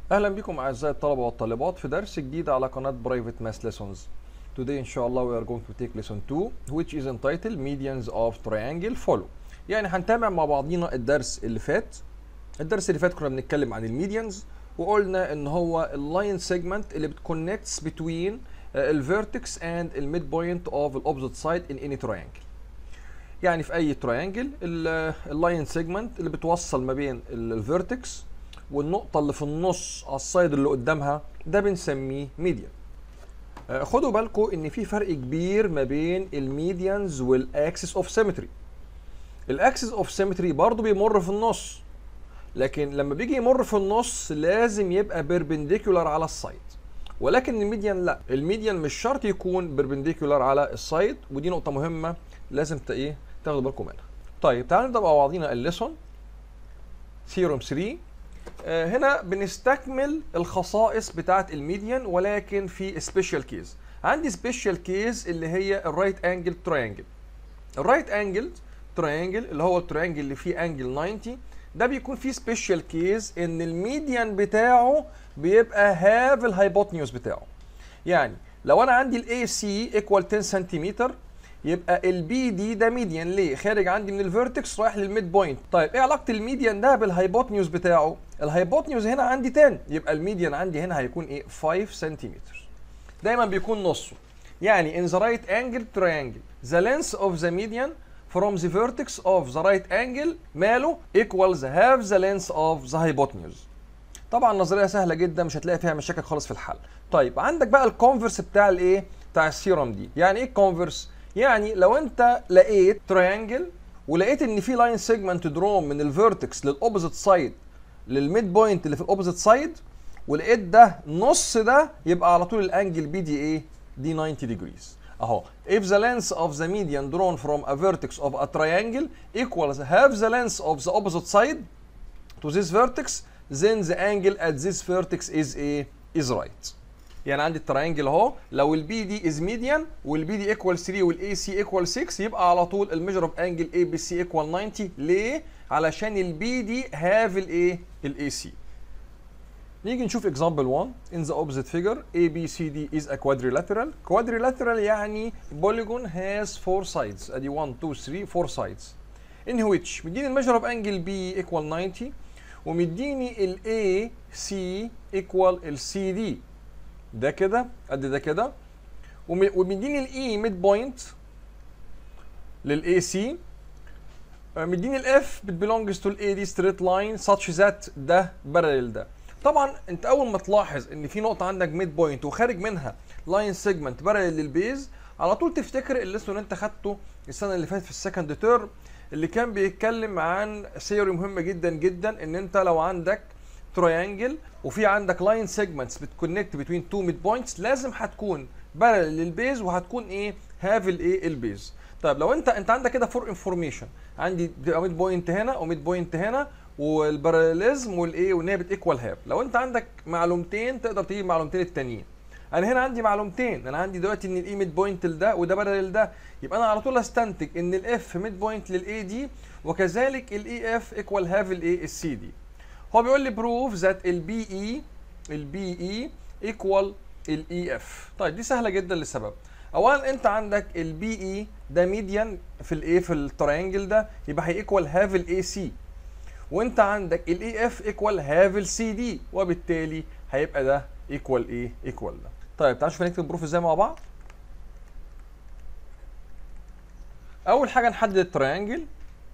اهلا بكم اعزائي الطلبه والطالبات في درس جديد على قناه Private Math Lessons. Today ان شاء الله we are going to take lesson 2 which is entitled medians of triangle follow. يعني هنتابع مع بعضينا الدرس اللي فات. الدرس اللي فات كنا بنتكلم عن الميديانز وقلنا ان هو اللاين سيجمنت اللي بتكونكتس between الفيرتكس اند الميد بوينت اوف الاوبزيت سايد ان اني triangle. يعني في اي تراينجل اللاين سيجمنت اللي بتوصل ما بين الفيرتكس والنقطة اللي في النص على السايد اللي قدامها ده بنسميه ميديان. آه، خدوا بالكم ان في فرق كبير ما بين الميديانز والاكسس اوف سيمتري. الاكسس اوف سيمتري برضه بيمر في النص لكن لما بيجي يمر في النص لازم يبقى بيربنديكولار على السايد. ولكن الميديان لا الميديان مش شرط يكون بيربنديكولار على السايد ودي نقطة مهمة لازم ت- ايه تاخدوا بالكم منها. طيب تعالوا نبدا مع بعضينا الليسون ثيورم 3 آه، هنا بنستكمل الخصائص بتاعه الميديان ولكن في سبيشال كيز عندي سبيشال كيز اللي هي الرايت انجل تراينجل الرايت انجل تراينجل اللي هو التراينجل اللي فيه انجل 90 ده بيكون فيه سبيشال كيز ان الميديان بتاعه بيبقى هاف الهايبوتنيوس بتاعه يعني لو انا عندي الاي سي ايكوال 10 سنتيمتر يبقى البي دي ده ميديان ليه؟ خارج عندي من الفيرتكس رايح للميد بوينت، طيب ايه علاقة الميديان ده بالهايبوتنيوز بتاعه؟ الهايبوتنيوز هنا عندي 10 يبقى الميديان عندي هنا هيكون ايه؟ 5 سنتيمتر. دايما بيكون نصه. يعني in the right angle triangle the length of the median from the vertex of the right angle ماله equals half the length of the hypotenuse. طبعا نظريه سهله جدا مش هتلاقي فيها مشاكل خالص في الحل طيب عندك بقى الكونفرس بتاع الايه بتاع السيرم دي يعني ايه الكونفرس يعني لو انت لقيت تريانجل ولقيت ان في لاين سيجمنت دروم من الفيرتكس للاوبوزيت سايد للميد بوينت اللي في الاوبوزيت سايد ولقيت ده نص ده يبقى على طول الانجل بي دي ايه دي 90 degrees اهو if the length of the median drawn from a vertex of a triangle equals half the length of the opposite side to this vertex then the angle at this vertex is a is right يعني عندي التراينجل اهو لو البي دي از ميديان والبي دي ايكوال 3 والاي سي ايكوال 6 يبقى على طول الميجر اوف انجل اي بي سي ايكوال 90 ليه؟ علشان البي دي هاف الايه؟ الاي سي نيجي نشوف example 1 in the opposite figure ABCD is a quadrilateral quadrilateral يعني polygon has four sides ادي 1 2 3 4 sides in which مديني الميجر اوف انجل B equal 90 ومديني ال AC equal ال CD ده كده قد ده كده وم- ومديني الاي ميد بوينت للاي سي مديني الاف بتبلونجز تو الاي دي ستريت لاين such ذات ده بارلل ده طبعا انت اول ما تلاحظ ان في نقطه عندك ميد بوينت وخارج منها لاين سيجمنت بارلل للبيز على طول تفتكر الليسون اللي انت خدته السنه اللي فاتت في السكند تيرم اللي كان بيتكلم عن ثيوري مهمه جدا جدا ان انت لو عندك تراينجل وفي عندك لاين سيجمنتس بتكونكت بين تو ميد بوينتس لازم هتكون بارلل للبيز وهتكون ايه هاف الايه البيز طيب لو انت انت عندك كده فور انفورميشن عندي ميد بوينت هنا وميد بوينت هنا والباراليزم والايه وان هي بتيكوال هاف لو انت عندك معلومتين تقدر تجيب معلومتين التانيين انا هنا عندي معلومتين انا عندي دلوقتي ان الاي ميد بوينت لده وده بارلل ده يبقى انا على طول استنتج ان الاف ميد بوينت للاي دي وكذلك الاي اف ايكوال هاف الايه السي دي هو بيقول لي بروف ذات البي اي البي اي ايكوال الاي اف طيب دي سهله جدا لسبب اولا انت عندك البي اي ده ميديان في الايه في التراينجل ده يبقى هي ايكوال هاف الاي سي وانت عندك الاي اف ايكوال هاف السي دي وبالتالي هيبقى ده ايكوال ايه ايكوال ده طيب تعالوا نشوف هنكتب بروف ازاي مع بعض اول حاجه نحدد التراينجل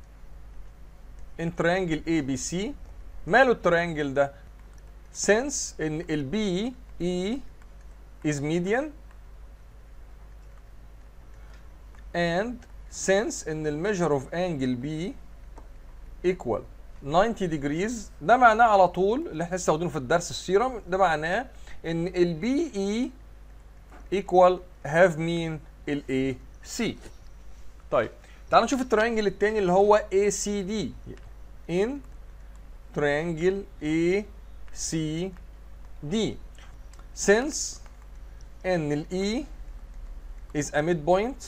ان تراينجل اي بي سي ماله التراينجل ده since ان البي اي is median and since ان الميجر اوف انجل بي equal 90 degrees ده معناه على طول اللي احنا لسه واخدينه في الدرس السيرم ده معناه ان البي اي equal have مين الاي سي طيب تعالوا نشوف التراينجل التاني اللي هو ACD in triangle ACD since ان ال E is a midpoint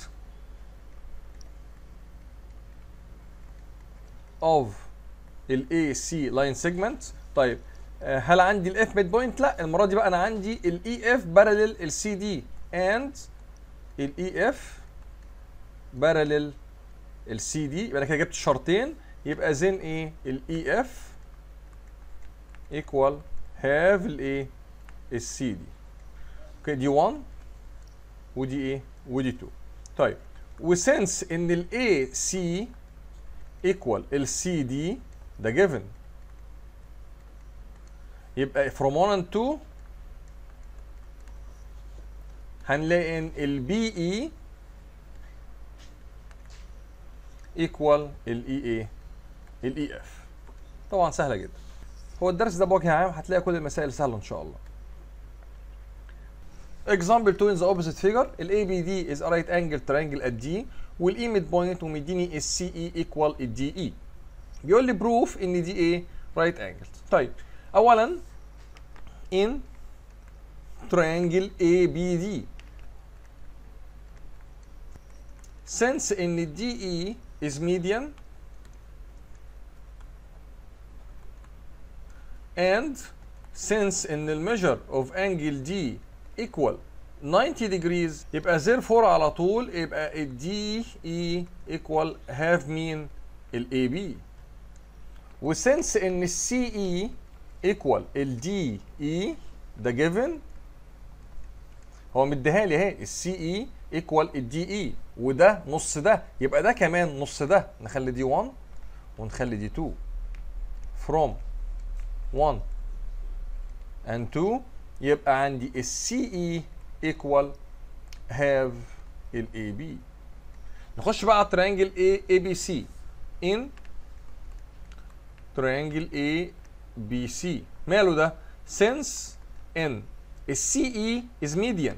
of ال AC line segment طيب آه، هل عندي الاف ميد بوينت لا المره دي بقى انا عندي الاي اف بارلل السي دي اند الاي اف بارلل السي دي يبقى انا كده جبت شرطين يبقى زين ايه الاي اف ايكوال هاف الايه السي دي اوكي دي 1 ودي ايه ودي 2 طيب وسنس ان الاي سي ايكوال السي دي ده جيفن يبقى from 1 and 2 هنلاقي ان البي اي ايكوال الاي اي الاي اف طبعا سهله جدا هو الدرس ده بوجه عام هتلاقي كل المسائل سهله ان شاء الله example 2 in the opposite figure ال ABD is a right angle triangle at D وال E midpoint ومديني ال CE equal ال DE بيقول لي proof ان دي ايه right angle طيب اولا in triangle ABD since ان DE is median and since ان the measure of angle D equal 90 degrees يبقى therefore على طول يبقى ال DE equal half مين ال AB وسنس ان ال CE equal ال DE ده given هو مديها لي اهي ال CE equal ال DE وده نص ده يبقى ده كمان نص ده نخلي دي 1 ونخلي دي 2 from 1 and 2 يبقى عندي ال CE equal have ال AB نخش بقى على triangle A ABC in triangle ABC ماله ده since in ال CE is median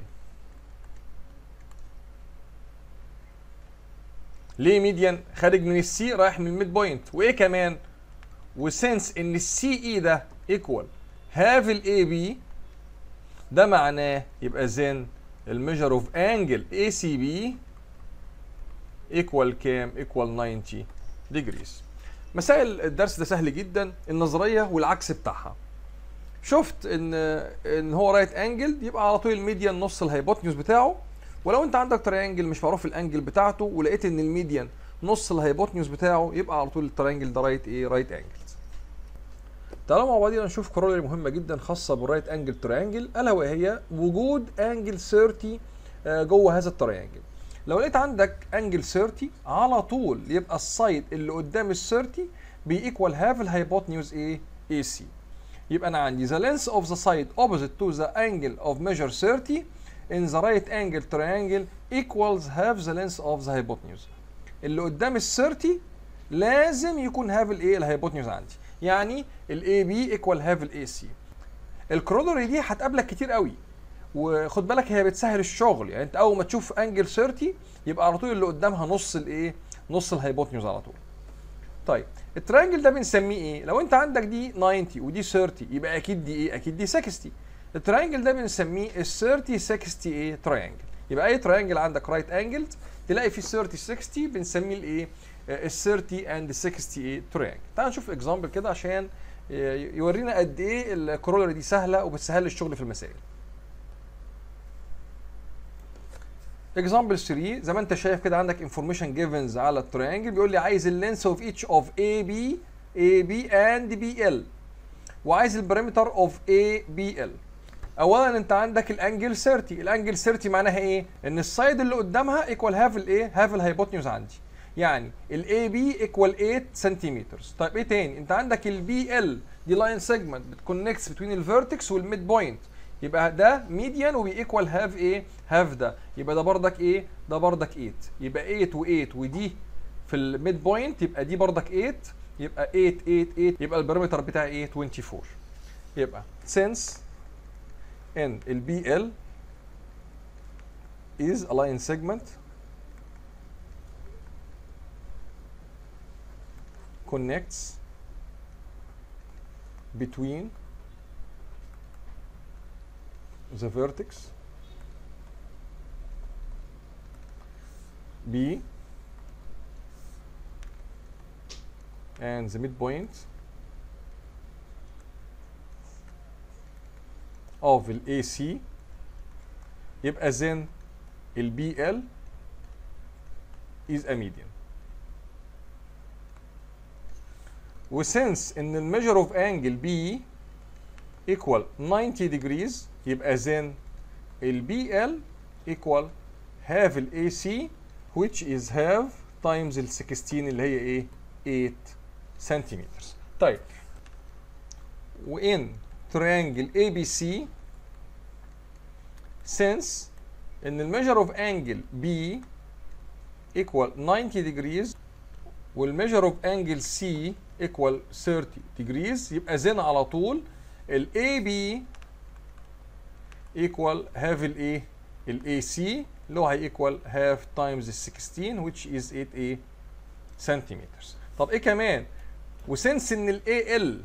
ليه ميديان خارج من السي رايح من الميد بوينت وايه كمان وسنس ان السي اي ده ايكوال هاف الاي بي ده معناه يبقى زين الميجر اوف انجل اي سي بي ايكوال كام ايكوال 90 ديجريز مسائل الدرس ده سهل جدا النظريه والعكس بتاعها شفت ان ان هو رايت انجل يبقى على طول الميديان نص الهايبوتنيوز بتاعه ولو انت عندك تريانجل مش معروف الانجل بتاعته ولقيت ان الميديان نص الهايبوتنيوز بتاعه يبقى على طول التريانجل ده رايت ايه رايت انجل تعالوا مع بعضينا نشوف كورولري مهمه جدا خاصه بالرايت انجل تريانجل الا وهي وجود انجل 30 جوه هذا التريانجل لو لقيت عندك انجل 30 على طول يبقى السايد اللي قدام ال 30 بيكوال هاف الهايبوتنيوز ايه اي سي يبقى انا عندي the length of the side opposite to the angle of measure 30 in the right angle triangle equals half the length of the hypotenuse اللي قدام ال 30 لازم يكون هاف الايه الهايبوتنيوز عندي يعني الاي بي ايكوال هاف الاي سي الكرولري دي هتقابلك كتير قوي وخد بالك هي بتسهل الشغل يعني انت اول ما تشوف انجل 30 يبقى على طول اللي قدامها نص الايه نص الهايبوتنيوز على طول طيب التريانجل ده بنسميه ايه لو انت عندك دي 90 ودي 30 يبقى اكيد دي ايه اكيد دي 60 التريانجل ده بنسميه ال 30 60 ايه تريانجل يبقى اي تريانجل عندك رايت انجل تلاقي فيه 30 60 بنسميه الايه ال 30 اند 60 ايه تريانجل تعال نشوف اكزامبل كده عشان يورينا قد ايه الكرولري دي سهله وبتسهل الشغل في المسائل اكزامبل 3 زي ما انت شايف كده عندك انفورميشن جيفنز على التريانجل بيقول لي عايز اللينس اوف ايتش اوف اي بي اي بي اند بي ال وعايز البريمتر اوف اي بي ال اولا انت عندك الانجل 30 الانجل 30 معناها ايه ان السايد اللي قدامها ايكوال هاف الايه هاف الهايبوتنيوز عندي يعني الاي بي ايكوال 8 سنتيمتر طيب ايه تاني انت عندك البي ال دي لاين سيجمنت بتكونكس بين الفيرتكس والميد بوينت يبقى ده ميديان وبيكوال هاف ايه هاف ده يبقى ده بردك ايه ده بردك 8 يبقى 8 و8 ودي في الميد بوينت يبقى دي بردك 8 يبقى 8 8 8 يبقى البريمتر بتاعي ايه 24 يبقى since ان البي ال is a line segment connects between the vertex B and the midpoint of ال AC يبقى then ال BL is a median وسنس ان الميجر اوف انجل B equal 90 degrees يبقى then ال BL equal half ال AC which is half times ال 16 اللي هي ايه 8 centimeters طيب وان triangle ABC since ان الميجر اوف انجل B equal 90 degrees والميجر اوف انجل C equal 30 degrees يبقى زين على طول ال AB equal half ال A ال AC اللي هو هي equal half times ال 16 which is 8 A centimeters طب ايه كمان وسنس ان ال AL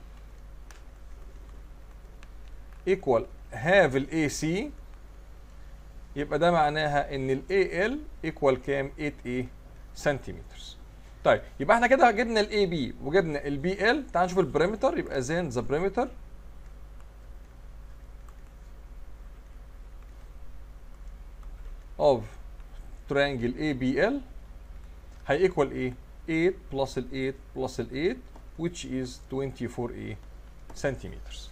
equal half ال AC يبقى ده معناها ان ال AL equal كام 8 A centimeters طيب يبقى احنا كده جبنا الاي بي وجبنا البي ال تعال نشوف البريمتر يبقى زين ذا بريمتر of triangle ABL هي equal ايه 8 plus ال 8 plus ال 8 which is 24 a centimeters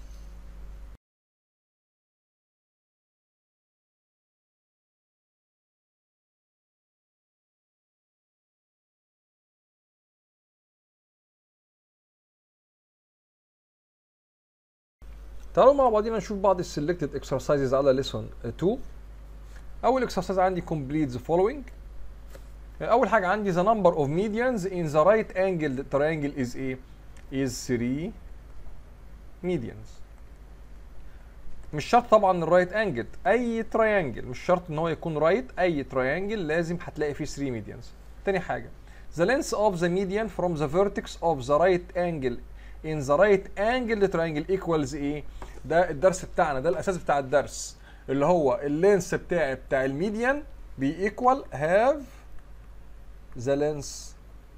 تعالوا مع بعضينا نشوف بعض السلكتد اكسرسايزز على ليسون 2 اول اكسرسايز عندي complete the following اول حاجه عندي the number of medians in the right angle triangle is a is 3 medians مش شرط طبعا الرايت انجل اي تراينجل مش شرط ان هو يكون رايت اي تراينجل لازم هتلاقي فيه 3 medians تاني حاجه the length of the median from the vertex of the right angle in the right angle triangle equals ايه ده الدرس بتاعنا ده الاساس بتاع الدرس اللي هو اللينس بتاعي بتاع الميديان بيكوال هاف ذا لينس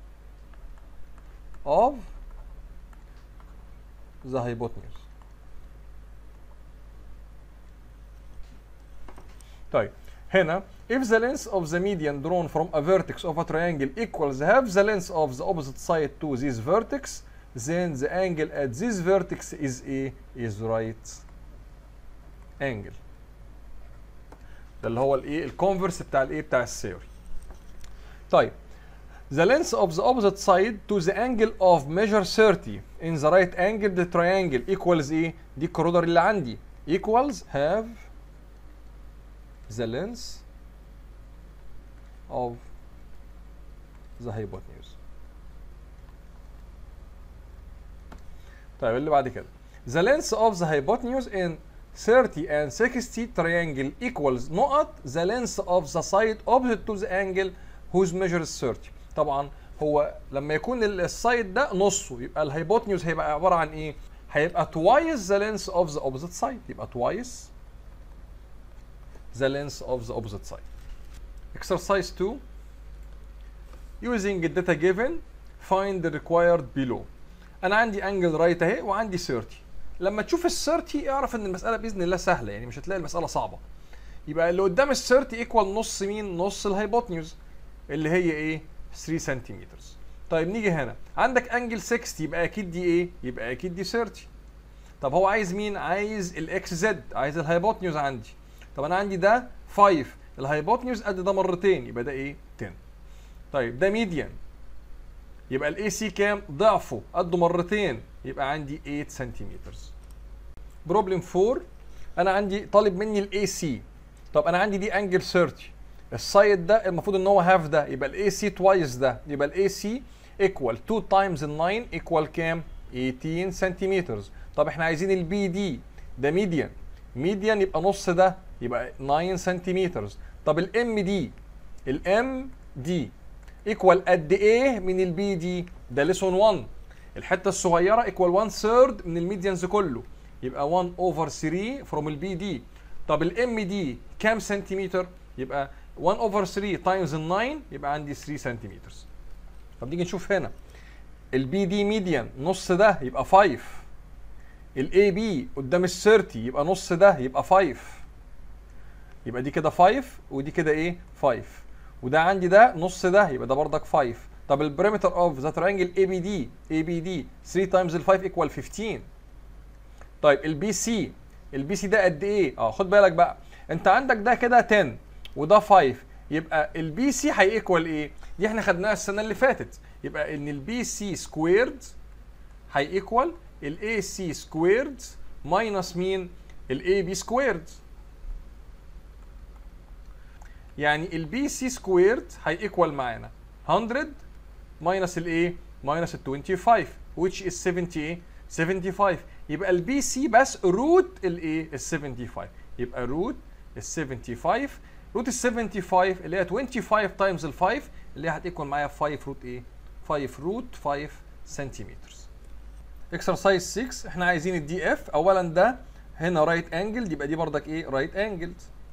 اوف ذا hypotenuse طيب هنا if the length of the median drawn from a vertex of a triangle equals half the length of the opposite side to this vertex then the angle at this vertex is a is right angle ده اللي هو الايه الكونفرس بتاع الايه بتاع الثيوري طيب the length of the opposite side to the angle of measure 30 in the right angle the triangle equals ايه دي الكورودر اللي عندي equals have the length of the hypotenuse طيب اللي بعد كده the length of the hypotenuse in 30 and 60 triangle equals نقط the length of the side opposite to the angle whose measure is 30 طبعا هو لما يكون السايد ده نصه يبقى الهيبوتنيوز هيبقى عباره عن ايه؟ هيبقى twice the length of the opposite side يبقى twice the length of the opposite side. Exercise 2 using the data given find the required below. انا عندي انجل رايت اهي وعندي 30 لما تشوف ال 30 اعرف ان المساله باذن الله سهله يعني مش هتلاقي المساله صعبه يبقى اللي قدام ال 30 ايكوال نص مين نص الهايبوتنيوز اللي هي ايه 3 سنتيمتر طيب نيجي هنا عندك انجل 60 يبقى اكيد دي ايه يبقى اكيد دي 30 طب هو عايز مين عايز الاكس زد عايز الهايبوتنيوز عندي طب انا عندي ده 5 الهايبوتنيوز قد ده مرتين يبقى ده ايه 10 طيب ده ميديان يبقى الاي سي كام ضعفه قده مرتين يبقى عندي 8 سنتيمتر بروبلم 4 انا عندي طالب مني الاي سي طب انا عندي دي انجل 30 السايد ده المفروض ان هو هاف ده يبقى الاي سي توايس ده يبقى الاي سي ايكوال 2 تايمز ال 9 ايكوال كام 18 سنتيمتر طب احنا عايزين البي دي ده ميديان ميديان يبقى نص ده يبقى 9 سنتيمتر طب الام دي الام دي ايكوال قد ايه من البي دي ده ليسون 1 الحته الصغيره ايكوال 1 ثيرد من الميديانز كله يبقى 1 اوفر 3 فروم البي دي طب الام دي كام سنتيمتر يبقى 1 اوفر 3 تايمز ال 9 يبقى عندي 3 سنتيمتر طب نيجي نشوف هنا البي دي ميديان نص ده يبقى 5 الاي بي قدام ال 30 يبقى نص ده يبقى 5 يبقى دي كده 5 ودي كده ايه 5 وده عندي ده نص ده يبقى ده بردك 5 طب البريمتر اوف ذا ترينجل اي بي دي اي بي دي 3 تايمز ال 5 ايكوال 15 طيب البي سي البي سي ده قد ايه اه خد بالك بقى انت عندك ده كده 10 وده 5 يبقى البي سي هيكوال ايه دي احنا خدناها السنه اللي فاتت يبقى ان البي سي سكويرد هيكوال الاي سي سكويرد ماينس مين الاي بي سكويرد يعني البي سي سكويرد هيكوال معانا 100 ماينس الايه ماينس ال 25 which is 70 ايه 75 يبقى البي سي بس روت الايه ال 75 يبقى روت ال 75 روت ال 75 اللي هي 25 تايمز ال 5 اللي هي هتيكون معايا 5 روت ايه 5 روت 5 سنتيمتر اكسرسايز 6 احنا عايزين الدي اف اولا ده هنا رايت انجل يبقى دي بردك ايه رايت انجل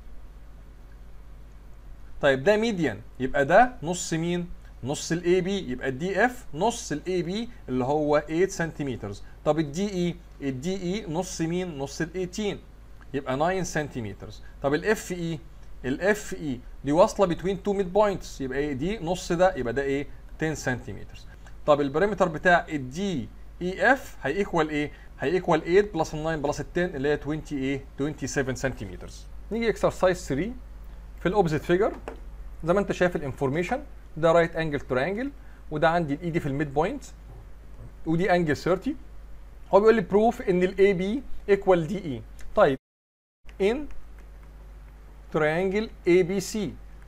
طيب ده ميديان يبقى ده نص مين نص الاي بي يبقى الدي اف نص الاي بي اللي هو 8 سنتيمتر طب الدي اي الدي اي نص مين نص ال 18 يبقى 9 سنتيمتر طب الاف اي الاف اي دي واصله بين تو ميد بوينتس يبقى ايه دي نص ده يبقى ده ايه 10 سنتيمتر طب البريمتر بتاع الدي اي اف هيكوال ايه هيكوال 8 بلس 9 بلس 10 اللي هي 20 ايه 27 سنتيمتر نيجي اكسرسايز 3 في الاوبزيت فيجر زي ما انت شايف الانفورميشن ده رايت انجل تريانجل وده عندي الاي في الميد بوينت ودي انجل 30 هو بيقول لي بروف ان الاي بي ايكوال دي اي طيب ان triangle ABC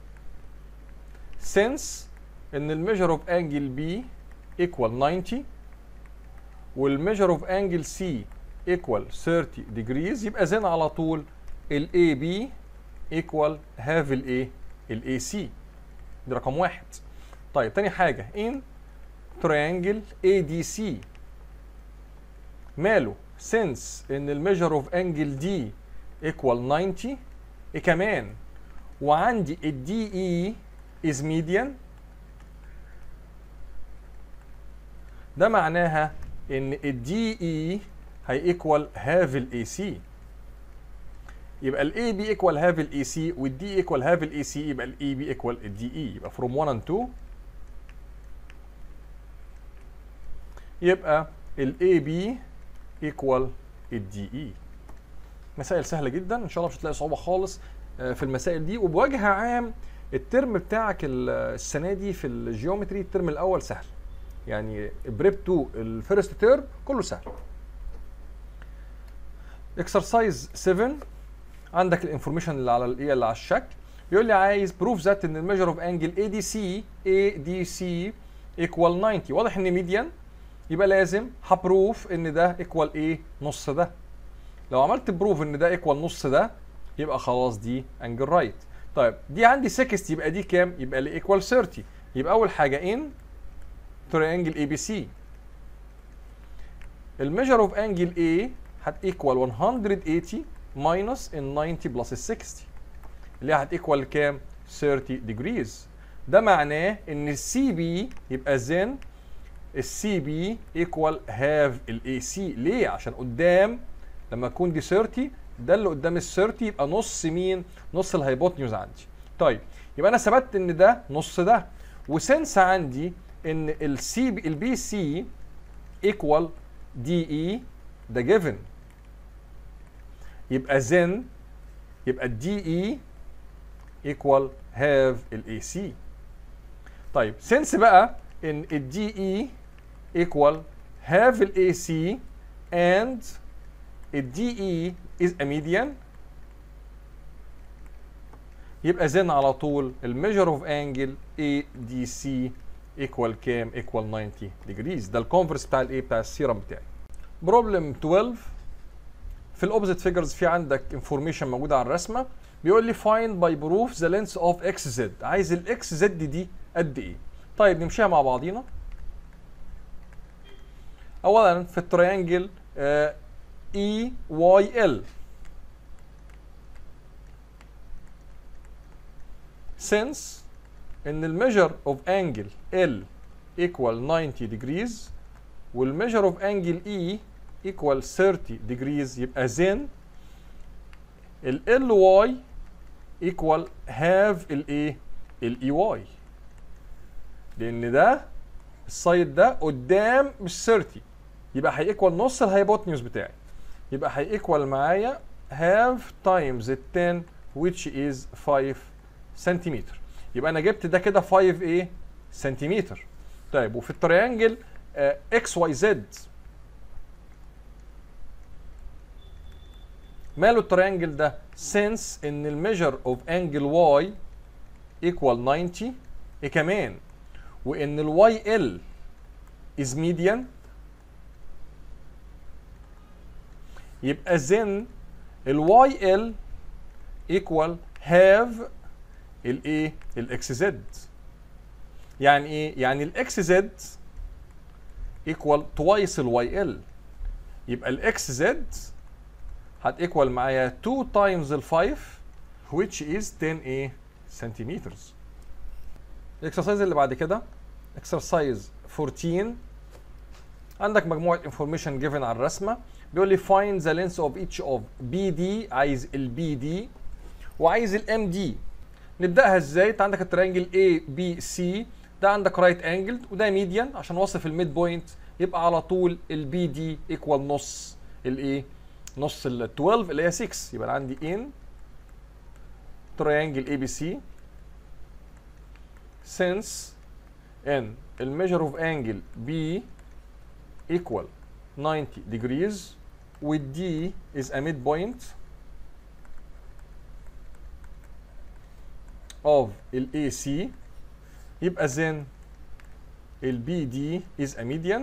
since ان الميجر اوف انجل B equal 90 والميجر اوف انجل C equal 30 degrees يبقى زين على طول ال AB equal half ال A ال AC دي رقم واحد طيب تاني حاجة in triangle ADC ماله since ان الميجر اوف انجل D equal 90 إيه كمان وعندي الدي اي از ميديان ده معناها ان الدي اي هيكوال هاف الاي سي يبقى الاي بي ايكوال هاف الاي سي والدي ايكوال هاف الاي سي يبقى الاي بي ايكوال الدي اي يبقى فروم 1 and 2 يبقى الاي بي ايكوال الدي اي مسائل سهله جدا ان شاء الله مش هتلاقي صعوبه خالص في المسائل دي وبوجه عام الترم بتاعك السنه دي في الجيومتري الترم الاول سهل يعني بريب 2 الفيرست تيرم كله سهل اكسرسايز 7 عندك الانفورميشن اللي على الايه اللي على الشكل بيقول لي عايز بروف ذات ان الميجر اوف انجل اي دي سي اي دي سي ايكوال 90 واضح ان ميديان يبقى لازم هبروف ان ده ايكوال ايه نص ده لو عملت بروف ان ده ايكوال نص ده يبقى خلاص دي انجل رايت طيب دي عندي 60 يبقى دي كام يبقى لي ايكوال 30 يبقى اول حاجه ان تريانجل اي بي سي الميجر اوف انجل اي هتيكوال 180 ماينس ال 90 بلس ال 60 اللي هتيكوال كام 30 ديجريز ده معناه ان السي بي يبقى زين السي بي ايكوال هاف الاي سي ليه عشان قدام لما تكون دي 30 ده اللي قدام ال 30 يبقى نص مين؟ نص الهايبوتنيوز عندي. طيب يبقى انا ثبت ان ده نص ده وسنس عندي ان السي بي البي سي ايكوال دي اي ده جيفن يبقى زن يبقى الدي اي ايكوال هاف الاي سي طيب سنس بقى ان الدي اي ايكوال هاف الاي سي and الدي اي is a median يبقى زين على طول الميجر اوف انجل اي دي سي ايكوال كام ايكوال 90 ديجريز ده الكونفرس بتاع الايه بتاع السيرم بتاعي بروبلم 12 في الاوبزيت فيجرز في عندك انفورميشن موجوده على الرسمه بيقول لي find by proof the length of اكس زد عايز الاكس زد دي قد ايه طيب نمشيها مع بعضينا اولا في التريانجل اي واي ال since ان الميجر اوف انجل ال equal 90 degrees والميجر اوف انجل اي equal 30 degrees يبقى then ال ly equal half الايه الاي واي لان ده السايد ده قدام مش 30 يبقى هيكوال نص الهايبوتنيوس بتاعي يبقى هيكوال معايا half times ال 10 which is 5 سنتيمتر يبقى انا جبت ده كده 5 ايه سنتيمتر طيب وفي التريانجل اكس واي زد ماله التريانجل ده since ان الميجر اوف انجل واي equal 90 ايه كمان وان الواي ال is median يبقى then الواي ال equal have الايه الاكس زد يعني ايه يعني الاكس زد equal twice الواي ال يبقى الاكس زد هتيكوال معايا 2 times ال 5 which is 10 ايه سنتيمترز الاكسرسايز اللي بعد كده اكسرسايز 14 عندك مجموعه انفورميشن جيفن على الرسمه بيقول لي find the length of each of BD عايز ال BD وعايز ال MD نبداها ازاي انت عندك الترينجل A B C ده عندك رايت انجل وده ميديان عشان اوصف الميد بوينت يبقى على طول البي دي ايكوال نص الايه نص ال 12 اللي هي 6 يبقى انا عندي ان تريانجل اي بي سي since ان الميجر اوف انجل بي equal 90 degrees with D is a midpoint of ال AC يبقى then ال BD is a median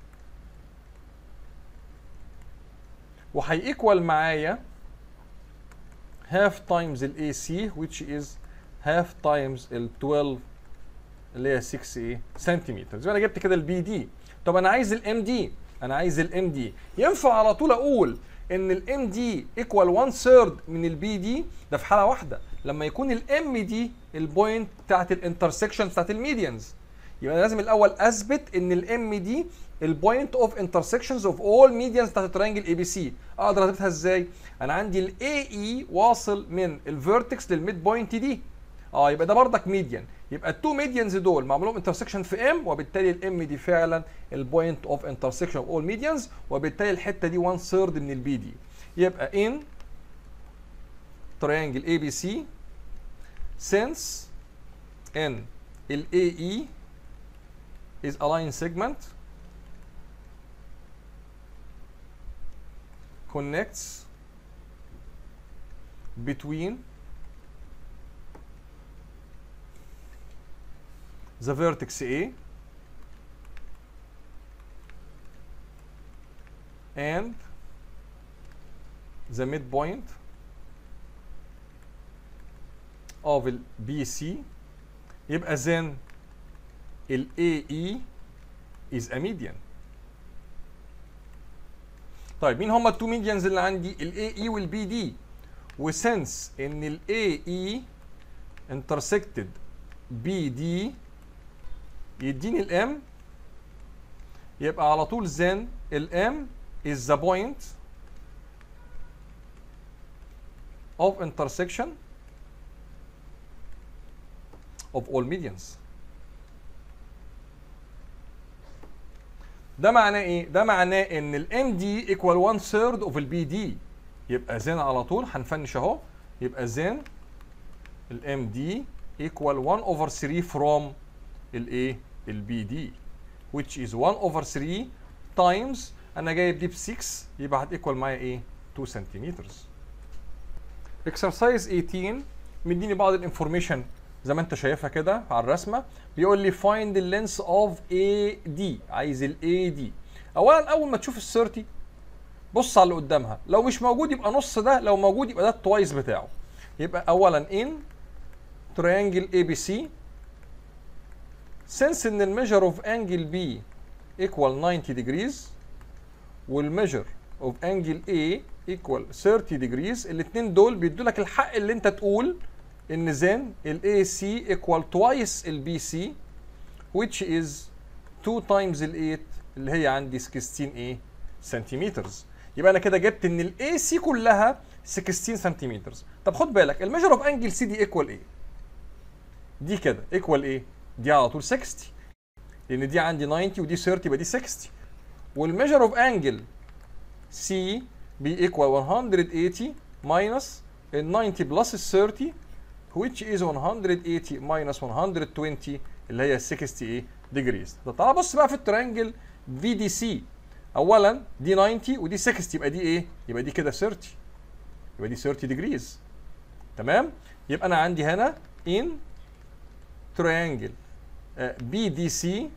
وهيكوال معايا half times ال AC which is half times ال 12 اللي هي 6 ايه سنتيمتر زي ما انا جبت كده البي دي طب انا عايز الام دي انا عايز الام دي ينفع على طول اقول ان الام دي ايكوال 1 ثيرد من البي دي ده في حاله واحده لما يكون الام دي البوينت بتاعت الانترسكشن بتاعت الميديانز يبقى أنا لازم الاول اثبت ان الام دي البوينت اوف انترسكشنز اوف اول ميديانز بتاعت الترينجل اي بي سي اقدر اثبتها ازاي انا عندي الاي اي واصل من الفيرتكس للميد بوينت دي اه يبقى ده بردك ميديان يبقى التو ميديانز دول معمول لهم انترسكشن في ام وبالتالي الام دي فعلا البوينت اوف انترسكشن اوف اول ميديانز وبالتالي الحته دي 1 ثيرد من البي دي يبقى ان triangle ABC since n ال AE is a line segment connects between the vertex A and the midpoint of ال BC يبقى then ال AE is a median طيب مين هما التو ميديانز اللي عندي ال AE وال BD وسنس ان ال AE intersected BD يديني الام يبقى على طول then الام is the point of intersection of all medians ده معناه ايه؟ ده معناه ان الام دي equal 1 third of البي دي يبقى زين على طول هنفنش اهو يبقى زين الام دي equal 1 over 3 from الايه؟ البي دي which is 1 over 3 times انا جايب دي ب 6 يبقى هتيكوال معايا ايه؟ 2 سنتيمتر. اكسرسايز 18 مديني بعض الانفورميشن زي ما انت شايفها كده على الرسمه بيقول لي find the length of AD عايز ال AD اولا اول ما تشوف ال 30 بص على اللي قدامها لو مش موجود يبقى نص ده لو موجود يبقى ده التوايس بتاعه يبقى اولا in triangle ABC since ان الميجر اوف انجل B equal 90 degrees والميجر اوف انجل A equal 30 degrees الاثنين دول بيدوا لك الحق اللي انت تقول ان زين ال AC equal twice ال BC which is 2 times ال 8 اللي هي عندي 16 ايه سنتيمتر يبقى انا كده جبت ان الاي سي كلها 16 سنتيمتر طب خد بالك الميجر اوف انجل سي دي ايكوال ايه دي كده ايكوال ايه دي على طول 60 لان دي عندي 90 ودي 30 يبقى دي 60 والميجر اوف انجل سي بي ايكوال 180 ماينس ال 90 بلس ال 30 which is 180 minus 120 اللي هي 60 ايه degrees طب تعالى بص بقى في الترينجل في دي سي اولا دي 90 ودي 60 يبقى دي ايه يبقى دي كده 30 يبقى دي 30 degrees تمام يبقى انا عندي هنا in triangle بي دي سي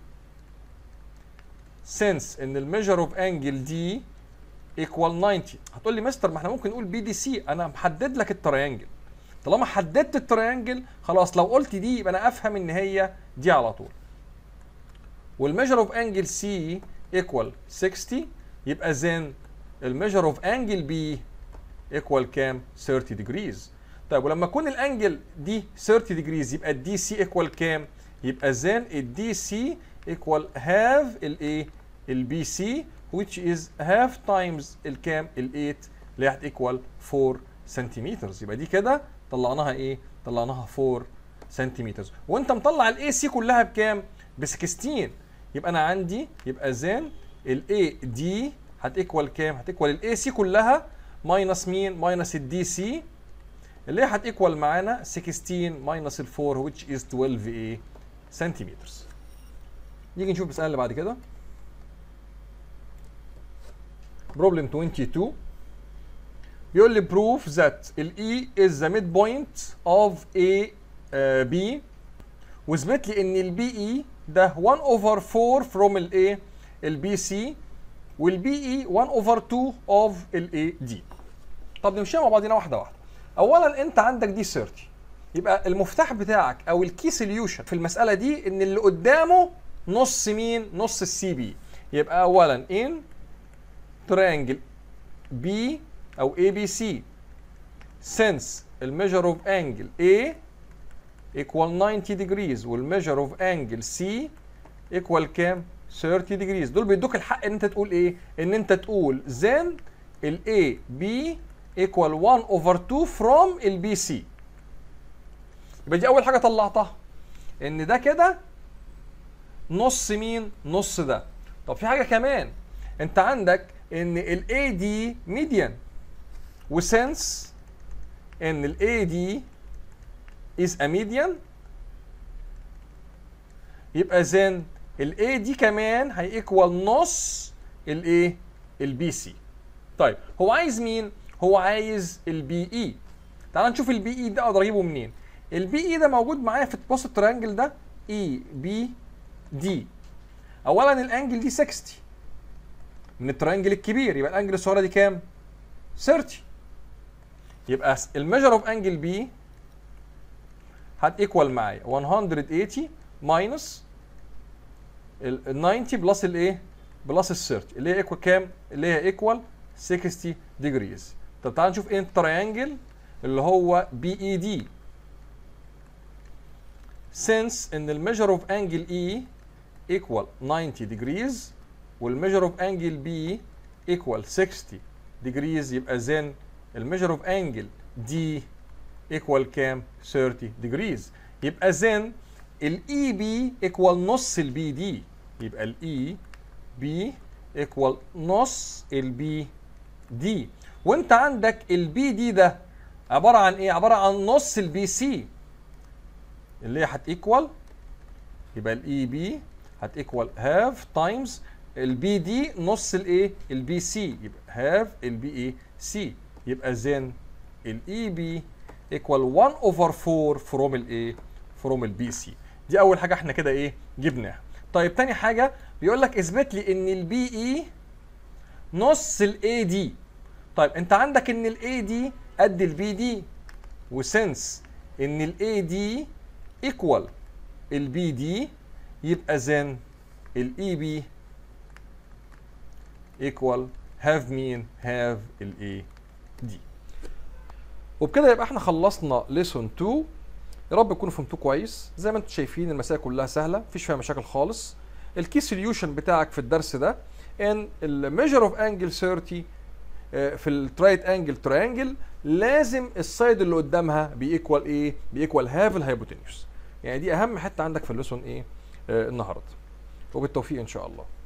since ان الميجر اوف انجل دي ايكوال 90 هتقول لي مستر ما احنا ممكن نقول بي دي سي انا محدد لك التريانجل طالما حددت التريانجل خلاص لو قلت دي يبقى انا افهم ان هي دي على طول والميجر اوف انجل سي ايكوال 60 يبقى زين الميجر اوف انجل بي ايكوال كام 30 ديجريز طيب ولما يكون الانجل دي 30 ديجريز يبقى الدي سي ايكوال كام يبقى زين الدي سي ايكوال هاف الايه البي سي which is half times الكام ال 8 اللي هتيكوال 4 سنتيمتر يبقى دي كده طلعناها ايه طلعناها 4 سنتيمتر وانت مطلع الاي سي كلها بكام ب 16 يبقى انا عندي يبقى زين الاي دي هتيكوال كام هتيكوال الاي سي كلها ماينس مين ماينس الدي سي اللي هي هتيكوال معانا 16 ماينس ال 4 which is 12 ايه سنتيمتر نيجي نشوف المساله اللي بعد كده problem 22 بيقول لي proof that ال E is the midpoint of A uh, B واثبت لي ان ال BE ده 1 over 4 from ال A ال BC وال BE 1 over 2 of ال AD طب نمشيها مع بعضينا واحده واحده اولا انت عندك دي 30 يبقى المفتاح بتاعك او الكي سوليوشن في المساله دي ان اللي قدامه نص مين نص السي بي يبقى اولا ان triangle B أو ABC since الميجر اوف انجل A equal 90 degrees والميجر اوف انجل C equal كام 30 degrees دول بيدوك الحق ان انت تقول ايه ان انت تقول then ال A B equal 1 over 2 from ال BC يبقى دي اول حاجه طلعتها ان ده كده نص مين نص ده طب في حاجه كمان انت عندك ان ال AD median وسنس ان ال AD is a median يبقى زين ال AD كمان هيكوال نص الايه البي سي طيب هو عايز مين هو عايز البي اي تعال نشوف البي اي ده اقدر اجيبه منين البي اي ده موجود معايا في بص التريانجل ده اي بي دي اولا الانجل دي 60 من التريانجل الكبير يبقى الانجل الصغيره دي كام 30 يبقى الميجر اوف انجل بي هتيكوال معايا 180 ماينس ال 90 بلس الايه بلس ال 30 اللي هي ايكوال كام اللي هي ايكوال 60 ديجريز طب تعال نشوف ايه التريانجل اللي هو بي اي دي since ان الميجر اوف انجل اي equal 90 degrees والميجر اوف انجل بي equal 60 degrees يبقى then الميجر اوف انجل دي equal كام 30 degrees يبقى then الاي بي equal نص البي دي يبقى الاي بي equal نص البي دي وانت عندك البي دي ده عباره عن ايه عباره عن نص البي سي اللي هي هتيكوال يبقى الاي بي هتيكوال هاف تايمز البي دي نص الايه البي سي يبقى هاف البي اي سي يبقى زين الاي بي ايكوال 1 اوفر 4 فروم الايه فروم البي سي دي اول حاجه احنا كده ايه جبناها طيب تاني حاجه بيقول لك اثبت لي ان البي اي نص الاي دي طيب انت عندك ان الاي دي قد البي دي وسنس ان الاي دي ايكوال البي دي يبقى زين الاي بي ايكوال هاف مين هاف الاي دي وبكده يبقى احنا خلصنا ليسون 2 يا رب تكونوا فهمتوه كويس زي ما انتم شايفين المسائل كلها سهله مفيش فيها مشاكل خالص الكي سوليوشن بتاعك في الدرس ده ان الميجر اوف انجل 30 آه، في الترايت انجل تريانجل لازم السايد اللي قدامها بيكوال ايه؟ بيكوال هاف الهايبوتنيوس يعني دي اهم حته عندك في الليسون ايه؟ آه النهارده وبالتوفيق ان شاء الله